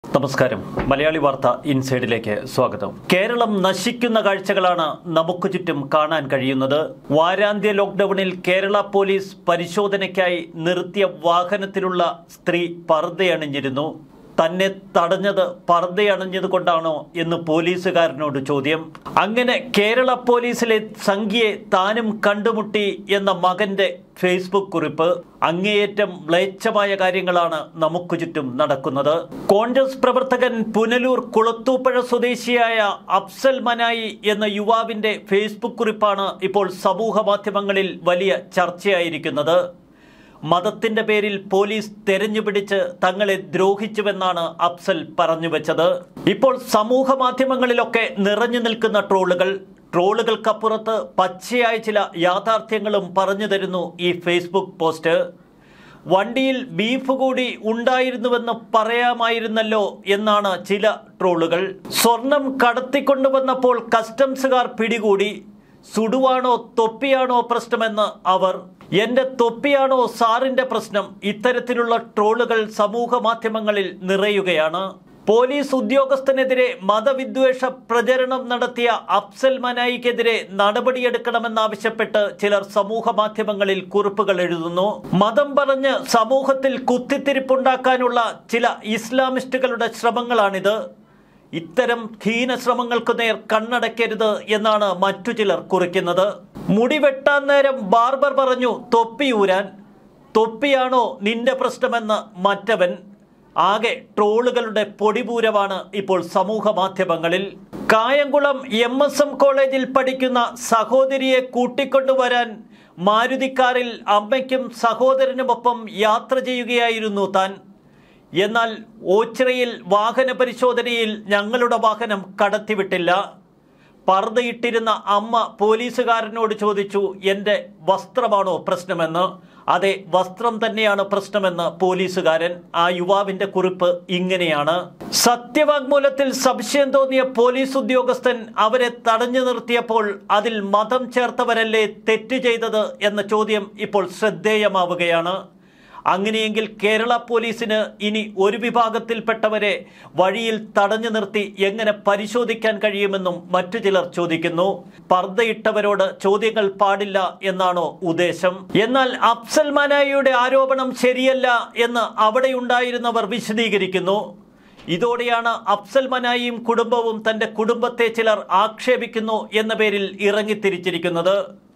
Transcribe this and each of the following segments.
നമസ്കാരം മലയാളി വാർത്ത ഇൻസൈഡിലേക്ക് സ്വാഗതം കേരളം നശിക്കുന്ന കാഴ്ചകളാണ് നമുക്ക് ചുറ്റും കാണാൻ കഴിയുന്നത് വാരാന്ത്യ ലോക്ക്ഡൌണിൽ കേരള പോലീസ് പരിശോധനയ്ക്കായി നിർത്തിയ വാഹനത്തിലുള്ള സ്ത്രീ പർദ്ദയണിഞ്ഞിരുന്നു തന്നെ തടഞ്ഞത് പർദ്ദയണിഞ്ഞത് കൊണ്ടാണോ എന്ന് പോലീസുകാരനോട് ചോദ്യം അങ്ങനെ കേരള പോലീസിലെ സംഖ്യയെ താനും കണ്ടുമുട്ടി എന്ന മകന്റെ ഫേസ്ബുക്ക് കുറിപ്പ് അങ്ങേയറ്റം മ്ലേച്ഛമായ കാര്യങ്ങളാണ് നമുക്ക് ചുറ്റും നടക്കുന്നത് കോൺഗ്രസ് പ്രവർത്തകൻ പുനലൂർ കുളത്തൂപ്പുഴ സ്വദേശിയായ അഫ്സൽ മനായി എന്ന യുവാവിന്റെ ഫേസ്ബുക്ക് കുറിപ്പാണ് ഇപ്പോൾ സമൂഹ മാധ്യമങ്ങളിൽ വലിയ ചർച്ചയായിരിക്കുന്നത് മതത്തിന്റെ പേരിൽ പോലീസ് തെരഞ്ഞുപിടിച്ച് തങ്ങളെ ദ്രോഹിച്ചുവെന്നാണ് അഫ്സൽ പറഞ്ഞു വെച്ചത് ഇപ്പോൾ സമൂഹ മാധ്യമങ്ങളിലൊക്കെ നിറഞ്ഞു നിൽക്കുന്ന ട്രോളുകൾ ട്രോളുകൾക്കപ്പുറത്ത് പച്ചയായ ചില യാഥാർത്ഥ്യങ്ങളും പറഞ്ഞു തരുന്നു ഈ ഫേസ്ബുക്ക് പോസ്റ്റ് വണ്ടിയിൽ ബീഫ് കൂടി ഉണ്ടായിരുന്നുവെന്ന് പറയാമായിരുന്നല്ലോ എന്നാണ് ചില ട്രോളുകൾ സ്വർണം കടത്തിക്കൊണ്ടുവന്നപ്പോൾ കസ്റ്റംസുകാർ പിടികൂടി സുടുവാണോ തൊപ്പിയാണോ പ്രശ്നമെന്ന് അവർ എന്റെ തൊപ്പിയാണോ സാറിന്റെ പ്രശ്നം ഇത്തരത്തിലുള്ള ട്രോളുകൾ സമൂഹ മാധ്യമങ്ങളിൽ നിറയുകയാണ് പോലീസ് ഉദ്യോഗസ്ഥനെതിരെ മതവിദ്വേഷ പ്രചരണം നടത്തിയ അഫ്സൽ മനായിക്കെതിരെ നടപടിയെടുക്കണമെന്നാവശ്യപ്പെട്ട് ചിലർ സമൂഹ മാധ്യമങ്ങളിൽ കുറിപ്പുകൾ എഴുതുന്നു മതം പറഞ്ഞ് സമൂഹത്തിൽ കുത്തിത്തിരിപ്പുണ്ടാക്കാനുള്ള ചില ഇസ്ലാമിസ്റ്റുകളുടെ ശ്രമങ്ങളാണിത് ഇത്തരം ഹീന ശ്രമങ്ങൾക്ക് നേർ കണ്ണടയ്ക്കരുത് എന്നാണ് മറ്റു ചിലർ കുറിക്കുന്നത് മുടി വെട്ടാൻ നേരം ബാർബർ പറഞ്ഞു തൊപ്പിയൂരാൻ തൊപ്പിയാണോ നിന്റെ പ്രശ്നമെന്ന് മറ്റവൻ ആകെ ട്രോളുകളുടെ പൊടിപൂരമാണ് ഇപ്പോൾ സമൂഹ മാധ്യമങ്ങളിൽ കായംകുളം എം എസ് എം കോളേജിൽ പഠിക്കുന്ന സഹോദരിയെ കൂട്ടിക്കൊണ്ടുവരാൻ മാരുതിക്കാറിൽ അമ്മയ്ക്കും സഹോദരനുമൊപ്പം യാത്ര ചെയ്യുകയായിരുന്നു താൻ എന്നാൽ ഓച്ചിറയിൽ വാഹന പരിശോധനയിൽ ഞങ്ങളുടെ വാഹനം കടത്തിവിട്ടില്ല പർദ്ദയിട്ടിരുന്ന അമ്മ പോലീസുകാരനോട് ചോദിച്ചു എൻ്റെ വസ്ത്രമാണോ പ്രശ്നമെന്ന് അതെ വസ്ത്രം തന്നെയാണ് പ്രശ്നമെന്ന് പോലീസുകാരൻ ആ യുവാവിന്റെ കുറിപ്പ് ഇങ്ങനെയാണ് സത്യവാങ്മൂലത്തിൽ സംശയം തോന്നിയ പോലീസ് ഉദ്യോഗസ്ഥൻ അവരെ തടഞ്ഞു നിർത്തിയപ്പോൾ അതിൽ മതം ചേർത്തവരല്ലേ തെറ്റ് ചെയ്തത് എന്ന ചോദ്യം ഇപ്പോൾ ശ്രദ്ധേയമാവുകയാണ് അങ്ങനെയെങ്കിൽ കേരള പോലീസിന് ഇനി ഒരു വിഭാഗത്തിൽപ്പെട്ടവരെ വഴിയിൽ തടഞ്ഞു നിർത്തി എങ്ങനെ പരിശോധിക്കാൻ കഴിയുമെന്നും മറ്റു ചിലർ ചോദിക്കുന്നു പർദ്ദയിട്ടവരോട് ചോദ്യങ്ങൾ പാടില്ല എന്നാണോ ഉദ്ദേശം എന്നാൽ അഫ്സൽ മനായിയുടെ ആരോപണം ശരിയല്ല എന്ന് അവിടെയുണ്ടായിരുന്നവർ വിശദീകരിക്കുന്നു ഇതോടെയാണ് അഫ്സൽ മനായിയും കുടുംബവും തന്റെ കുടുംബത്തെ ചിലർ ആക്ഷേപിക്കുന്നു എന്ന പേരിൽ ഇറങ്ങിത്തിരിച്ചിരിക്കുന്നത്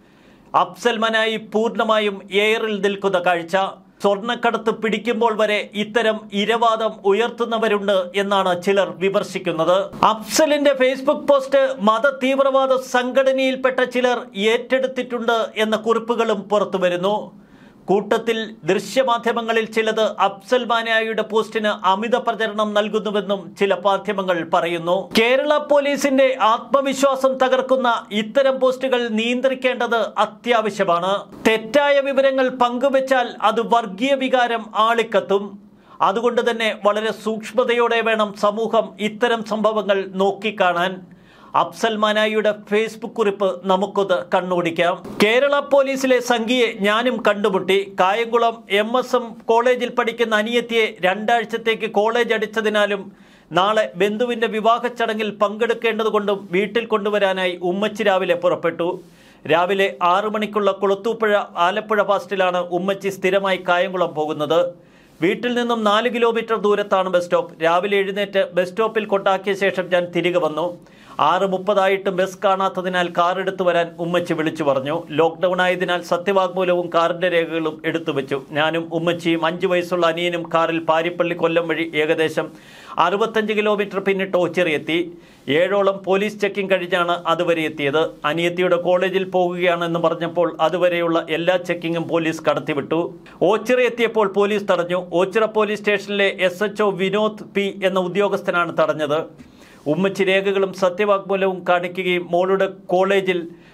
അഫ്സൽ മനായി പൂർണ്ണമായും എയറിൽ നിൽക്കുന്ന കാഴ്ച സ്വർണ്ണക്കടത്ത് പിടിക്കുമ്പോൾ വരെ ഇത്തരം ഇരവാദം ഉയർത്തുന്നവരുണ്ട് എന്നാണ് ചിലർ വിമർശിക്കുന്നത് അഫ്സലിന്റെ ഫേസ്ബുക്ക് പോസ്റ്റ് മത തീവ്രവാദ സംഘടനയിൽപ്പെട്ട ചിലർ ഏറ്റെടുത്തിട്ടുണ്ട് എന്ന കുറിപ്പുകളും പുറത്തു വരുന്നു കൂട്ടത്തിൽ ദൃശ്യമാധ്യമങ്ങളിൽ ചിലത് അഫ്സൽ മാനായിയുടെ പോസ്റ്റിന് അമിത പ്രചരണം നൽകുന്നുവെന്നും ചില മാധ്യമങ്ങൾ പറയുന്നു കേരള പോലീസിന്റെ ആത്മവിശ്വാസം തകർക്കുന്ന ഇത്തരം പോസ്റ്റുകൾ നിയന്ത്രിക്കേണ്ടത് അത്യാവശ്യമാണ് തെറ്റായ വിവരങ്ങൾ പങ്കുവച്ചാൽ അത് വർഗീയ വികാരം ആളിക്കത്തും അതുകൊണ്ട് തന്നെ വളരെ സൂക്ഷ്മതയോടെ വേണം സമൂഹം ഇത്തരം സംഭവങ്ങൾ നോക്കിക്കാണാൻ അഫ്സൽ മനായിയുടെ ഫേസ്ബുക്ക് കുറിപ്പ് നമുക്കൊന്ന് കണ്ണോടിക്കാം കേരള പോലീസിലെ സംഖ്യയെ ഞാനും കണ്ടുമുട്ടി കായംകുളം എം എസ് എം കോളേജിൽ പഠിക്കുന്ന അനിയത്തിയെ രണ്ടാഴ്ചത്തേക്ക് കോളേജ് അടിച്ചതിനാലും നാളെ ബന്ധുവിന്റെ വിവാഹ ചടങ്ങിൽ പങ്കെടുക്കേണ്ടതുകൊണ്ടും വീട്ടിൽ കൊണ്ടുവരാനായി ഉമ്മച്ചി രാവിലെ പുറപ്പെട്ടു രാവിലെ ആറു മണിക്കുള്ള കുളത്തൂപ്പുഴ ആലപ്പുഴ ഫാസ്റ്റിലാണ് ഉമ്മച്ചി സ്ഥിരമായി കായംകുളം പോകുന്നത് വീട്ടിൽ നിന്നും നാല് കിലോമീറ്റർ ദൂരത്താണ് ബസ് സ്റ്റോപ്പ് രാവിലെ എഴുന്നേറ്റ് ബസ് സ്റ്റോപ്പിൽ കൊണ്ടാക്കിയ ശേഷം ഞാൻ തിരികെ വന്നു ആറ് മുപ്പതായിട്ടും ബസ് കാണാത്തതിനാൽ കാർ എടുത്തു വരാൻ ഉമ്മച്ചി വിളിച്ചു പറഞ്ഞു ലോക്ക്ഡൌൺ ആയതിനാൽ സത്യവാങ്മൂലവും കാറിന്റെ രേഖകളും എടുത്തു വെച്ചു ഞാനും ഉമ്മച്ചിയും അഞ്ചു വയസ്സുള്ള അനിയനും കാറിൽ പാരിപ്പള്ളി കൊല്ലം വഴി ഏകദേശം അറുപത്തഞ്ച് കിലോമീറ്റർ പിന്നിട്ട് ഓച്ചിറയെത്തി ഏഴോളം പോലീസ് ചെക്കിംഗ് കഴിഞ്ഞാണ് അതുവരെ എത്തിയത് അനിയത്തിയുടെ കോളേജിൽ പോകുകയാണെന്ന് പറഞ്ഞപ്പോൾ അതുവരെയുള്ള എല്ലാ ചെക്കിങ്ങും പോലീസ് കടത്തിവിട്ടു ഓച്ചിറ എത്തിയപ്പോൾ പോലീസ് തടഞ്ഞു ഓച്ചിറ പോലീസ് സ്റ്റേഷനിലെ എസ് എച്ച് വിനോദ് പി എന്ന ഉദ്യോഗസ്ഥനാണ് തടഞ്ഞത് ഉമ്മച്ചി രേഖകളും സത്യവാങ്മൂലവും കാണിക്കുകയും മോളുടെ കോളേജിൽ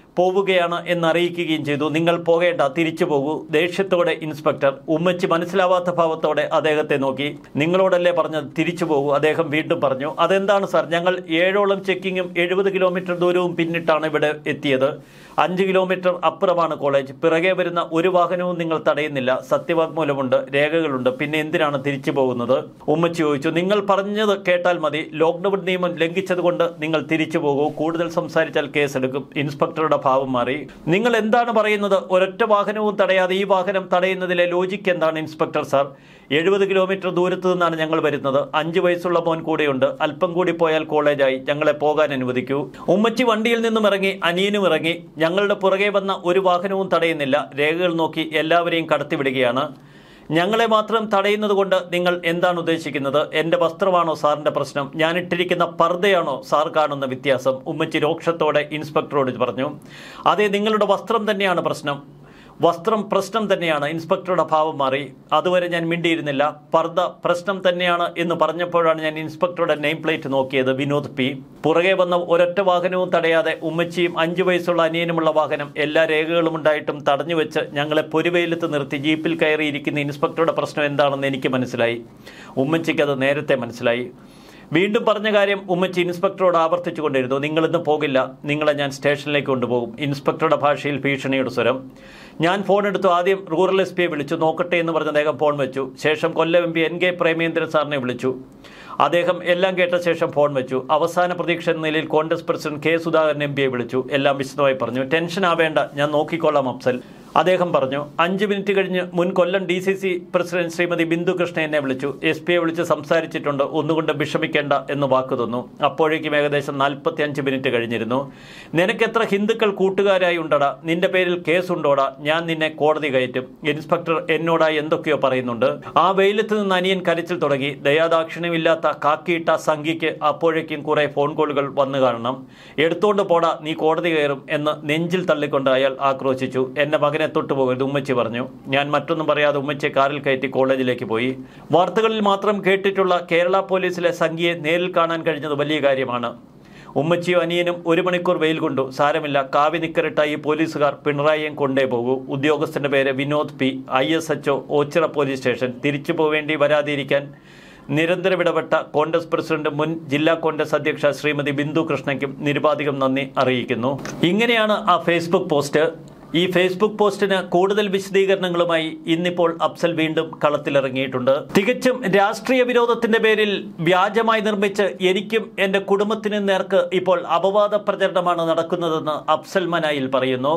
പോവുകയാണ് എന്നറിയിക്കുകയും ചെയ്തു നിങ്ങൾ പോകേണ്ട തിരിച്ചു പോകൂ ദേഷ്യത്തോടെ ഇൻസ്പെക്ടർ ഉമ്മച്ചി മനസ്സിലാവാത്ത ഭാവത്തോടെ അദ്ദേഹത്തെ നോക്കി നിങ്ങളോടല്ലേ പറഞ്ഞത് തിരിച്ചു പോകൂ അദ്ദേഹം വീണ്ടും പറഞ്ഞു അതെന്താണ് സാർ ഞങ്ങൾ ഏഴോളം ചെക്കിങ്ങും എഴുപത് കിലോമീറ്റർ ദൂരവും പിന്നിട്ടാണ് ഇവിടെ എത്തിയത് അഞ്ച് കിലോമീറ്റർ അപ്പുറമാണ് കോളേജ് പിറകെ വരുന്ന ഒരു വാഹനവും നിങ്ങൾ തടയുന്നില്ല സത്യവാങ്മൂലമുണ്ട് രേഖകളുണ്ട് പിന്നെ എന്തിനാണ് തിരിച്ചു പോകുന്നത് ഉമ്മച്ചി ചോദിച്ചു നിങ്ങൾ പറഞ്ഞത് കേട്ടാൽ മതി ലോക്ക്ഡൌൺ നിയമം ലംഘിച്ചതുകൊണ്ട് നിങ്ങൾ തിരിച്ചു പോകൂ കൂടുതൽ സംസാരിച്ചാൽ കേസെടുക്കും ഇൻസ്പെക്ടറുടെ ഭാവം മാറി നിങ്ങൾ എന്താണ് പറയുന്നത് ഒരൊറ്റ വാഹനവും തടയാതെ ഈ വാഹനം തടയുന്നതിലെ ലോജിക്ക് എന്താണ് ഇൻസ്പെക്ടർ സാർ എഴുപത് കിലോമീറ്റർ ദൂരത്ത് നിന്നാണ് ഞങ്ങൾ വരുന്നത് അഞ്ച് വയസ്സുള്ള മോൻ കൂടെയുണ്ട് അല്പം കൂടി പോയാൽ കോളേജായി ഞങ്ങളെ പോകാൻ അനുവദിക്കൂ ഉമ്മച്ചി വണ്ടിയിൽ നിന്നും ഇറങ്ങി അനിയനും ഇറങ്ങി ഞങ്ങളുടെ പുറകെ വന്ന ഒരു വാഹനവും തടയുന്നില്ല രേഖകൾ നോക്കി എല്ലാവരെയും കടത്തിവിടുകയാണ് ഞങ്ങളെ മാത്രം തടയുന്നത് കൊണ്ട് നിങ്ങൾ എന്താണ് ഉദ്ദേശിക്കുന്നത് എൻ്റെ വസ്ത്രമാണോ സാറിൻ്റെ പ്രശ്നം ഞാൻ ഇട്ടിരിക്കുന്ന പർദ്ദയാണോ സാർ കാണുന്ന വ്യത്യാസം ഉമ്മച്ചി രോക്ഷത്തോടെ ഇൻസ്പെക്ടറോട് പറഞ്ഞു അതെ നിങ്ങളുടെ വസ്ത്രം തന്നെയാണ് പ്രശ്നം വസ്ത്രം പ്രശ്നം തന്നെയാണ് ഇൻസ്പെക്ടറുടെ ഭാവം മാറി അതുവരെ ഞാൻ മിണ്ടിയിരുന്നില്ല പർദ്ദ പ്രശ്നം തന്നെയാണ് എന്ന് പറഞ്ഞപ്പോഴാണ് ഞാൻ ഇൻസ്പെക്ടറുടെ നെയിം പ്ലേറ്റ് നോക്കിയത് വിനോദ് പി പുറകെ വന്ന ഒരൊറ്റ വാഹനവും തടയാതെ ഉമ്മച്ചിയും അഞ്ചു വയസ്സുള്ള അനിയനുമുള്ള വാഹനം എല്ലാ രേഖകളും ഉണ്ടായിട്ടും തടഞ്ഞു വെച്ച് ഞങ്ങളെ പൊരുവെയിലത്ത് നിർത്തി ജീപ്പിൽ കയറിയിരിക്കുന്ന ഇൻസ്പെക്ടറുടെ പ്രശ്നം എന്താണെന്ന് എനിക്ക് മനസ്സിലായി ഉമ്മച്ചിക്ക് അത് നേരത്തെ മനസ്സിലായി വീണ്ടും പറഞ്ഞ കാര്യം ഉമ്മച്ചി ഇൻസ്പെക്ടറോട് ആവർത്തിച്ചു കൊണ്ടിരുന്നു നിങ്ങളിന്ന് പോകില്ല നിങ്ങളെ ഞാൻ സ്റ്റേഷനിലേക്ക് കൊണ്ടുപോകും ഇൻസ്പെക്ടറുടെ ഭാഷയിൽ ഭീഷണിയുടെ സ്വരം ഞാൻ ഫോൺ എടുത്തു ആദ്യം റൂറൽ എസ് പിയെ വിളിച്ചു നോക്കട്ടെ എന്ന് പറഞ്ഞ് അദ്ദേഹം ഫോൺ വെച്ചു ശേഷം Kollam M P N K Premendran സാറിനെ വിളിച്ചു അദ്ദേഹം എല്ലാം കേട്ട ശേഷം ഫോൺ വെച്ചു അവസാന പ്രതീക്ഷ എന്ന നിലയിൽ Congress president K Sudhakaran M പിയെ വിളിച്ചു എല്ലാം വിശദമായി പറഞ്ഞു ടെൻഷൻ ആവേണ്ട ഞാൻ നോക്കിക്കൊള്ളാം അഫ്സൽ അദ്ദേഹം പറഞ്ഞു അഞ്ച് മിനിറ്റ് കഴിഞ്ഞ് മുൻ Kollam D C C president Shrimati Bindu Krishna എന്നെ വിളിച്ചു എസ് പിയെ വിളിച്ച് സംസാരിച്ചിട്ടുണ്ട് ഒന്നുകൊണ്ട് വിഷമിക്കേണ്ട എന്ന് വാക്ക് തന്നു അപ്പോഴേക്കും ഏകദേശം നാൽപ്പത്തി അഞ്ച് മിനിറ്റ് കഴിഞ്ഞിരുന്നു നിനക്ക് എത്ര ഹിന്ദുക്കൾ കൂട്ടുകാരായി ഉണ്ടടാ നിന്റെ പേരിൽ കേസുണ്ടോടാ ഞാൻ നിന്നെ കോടതി കയറ്റും ഇൻസ്പെക്ടർ എന്നോടായി എന്തൊക്കെയോ പറയുന്നുണ്ട് ആ വെയിലത്ത് നിന്ന് അനിയൻ കരച്ചിൽ തുടങ്ങി ദയാദാക്ഷിണ്യമില്ലാത്ത കാക്കിയിട്ട സംഖ്യയ്ക്ക് അപ്പോഴേക്കും കുറെ ഫോൺ കോളുകൾ വന്നു കാണണം എടുത്തോണ്ട് പോടാ നീ കോടതി കയറും എന്ന് നെഞ്ചിൽ തള്ളിക്കൊണ്ട് അയാൾ ആക്രോശിച്ചു എന്റെ മകനെ തൊട്ടു പോകരുത് ഉമ്മച്ചി പറഞ്ഞു ഞാൻ മറ്റൊന്നും പറയാതെ ഉമ്മച്ചിയെ കാറിൽ കയറ്റി കോളേജിലേക്ക് പോയി വാർത്തകളിൽ മാത്രം കേട്ടിട്ടുള്ള കേരള പോലീസിലെ സംഖ്യയെ നേരിൽ കാണാൻ കഴിഞ്ഞത് വലിയ കാര്യമാണ് ഉമ്മച്ചിയും അനിയനും ഒരു മണിക്കൂർ വെയിൽ കൊണ്ടു സാരമില്ല കാവി നിക്കറിട്ട ഈ പോലീസുകാർ പിണറായിയും കൊണ്ടേ പോകൂ ഉദ്യോഗസ്ഥന്റെ പേര് Vinod P I S H Ochira police station തിരിച്ചു പോവേണ്ടി വരാതിരിക്കാൻ നിരന്തരം ഇടപെട്ട കോൺഗ്രസ് പ്രസിഡന്റ് മുൻ ജില്ലാ കോൺഗ്രസ് അധ്യക്ഷ ശ്രീമതി ബിന്ദു കൃഷ്ണയ്ക്കും നിരുപാധികം നന്ദി അറിയിക്കുന്നു ഇങ്ങനെയാണ് ആ ഫേസ്ബുക്ക് പോസ്റ്റ് ഈ ഫേസ്ബുക്ക് പോസ്റ്റിന് കൂടുതൽ വിശദീകരണങ്ങളുമായി ഇന്നിപ്പോൾ അഫ്സൽ വീണ്ടും കളത്തിലിറങ്ങിയിട്ടുണ്ട് തികച്ചും രാഷ്ട്രീയ വിരോധത്തിന്റെ പേരിൽ വ്യാജമായി നിർമ്മിച്ച് എനിക്കും എന്റെ കുടുംബത്തിനും നേർക്ക് ഇപ്പോൾ അപവാദ പ്രചരണമാണ് നടക്കുന്നതെന്ന് അഫ്സൽ മനായിൽ പറയുന്നു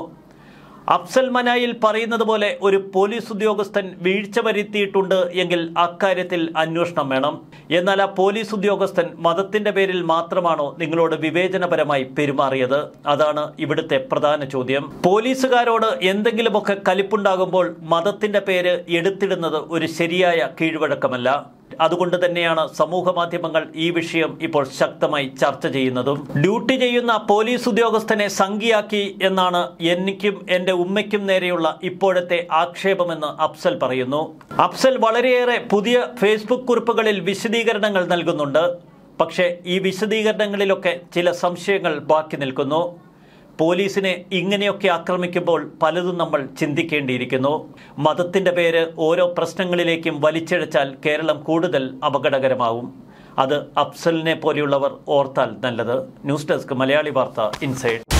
അഫ്സൽ മനായിൽ പറയുന്നത് പോലെ ഒരു പോലീസ് ഉദ്യോഗസ്ഥൻ വീഴ്ച വരുത്തിയിട്ടുണ്ട് എങ്കിൽ അക്കാര്യത്തിൽ അന്വേഷണം വേണം എന്നാൽ ആ പോലീസ് ഉദ്യോഗസ്ഥൻ മതത്തിന്റെ പേരിൽ മാത്രമാണോ നിങ്ങളോട് വിവേചനപരമായി പെരുമാറിയത് അതാണ് ഇവിടുത്തെ പ്രധാന ചോദ്യം പോലീസുകാരോട് എന്തെങ്കിലുമൊക്കെ കലിപ്പുണ്ടാകുമ്പോൾ മതത്തിന്റെ പേര് എടുത്തിടുന്നത് ഒരു ശരിയായ കീഴ്വഴക്കമല്ല അതുകൊണ്ട് തന്നെയാണ് സമൂഹ മാധ്യമങ്ങൾ ഈ വിഷയം ഇപ്പോൾ ശക്തമായി ചർച്ച ചെയ്യുന്നതും ഡ്യൂട്ടി ചെയ്യുന്ന പോലീസ് ഉദ്യോഗസ്ഥനെ സംഖ്യയാക്കി എന്നാണ് എനിക്കും എന്റെ ഉമ്മയ്ക്കും നേരെയുള്ള ഇപ്പോഴത്തെ ആക്ഷേപമെന്ന് അഫ്സൽ പറയുന്നു അഫ്സൽ വളരെയേറെ പുതിയ ഫേസ്ബുക്ക് കുറിപ്പുകളിൽ വിശദീകരണങ്ങൾ നൽകുന്നുണ്ട് പക്ഷേ ഈ വിശദീകരണങ്ങളിലൊക്കെ ചില സംശയങ്ങൾ ബാക്കി നിൽക്കുന്നു പോലീസിനെ ഇങ്ങനെയൊക്കെ ആക്രമിക്കുമ്പോൾ പലതും നമ്മൾ ചിന്തിക്കേണ്ടിയിരിക്കുന്നു മതത്തിന്റെ പേര് ഓരോ പ്രശ്നങ്ങളിലേക്കും വലിച്ചിഴച്ചാൽ കേരളം കൂടുതൽ അപകടകരമാവും അത് അഫ്സലിനെ പോലെയുള്ളവർ ഓർത്താൽ നല്ലത് ന്യൂസ് ഡെസ്ക് മലയാളി വാർത്ത ഇൻസൈഡ്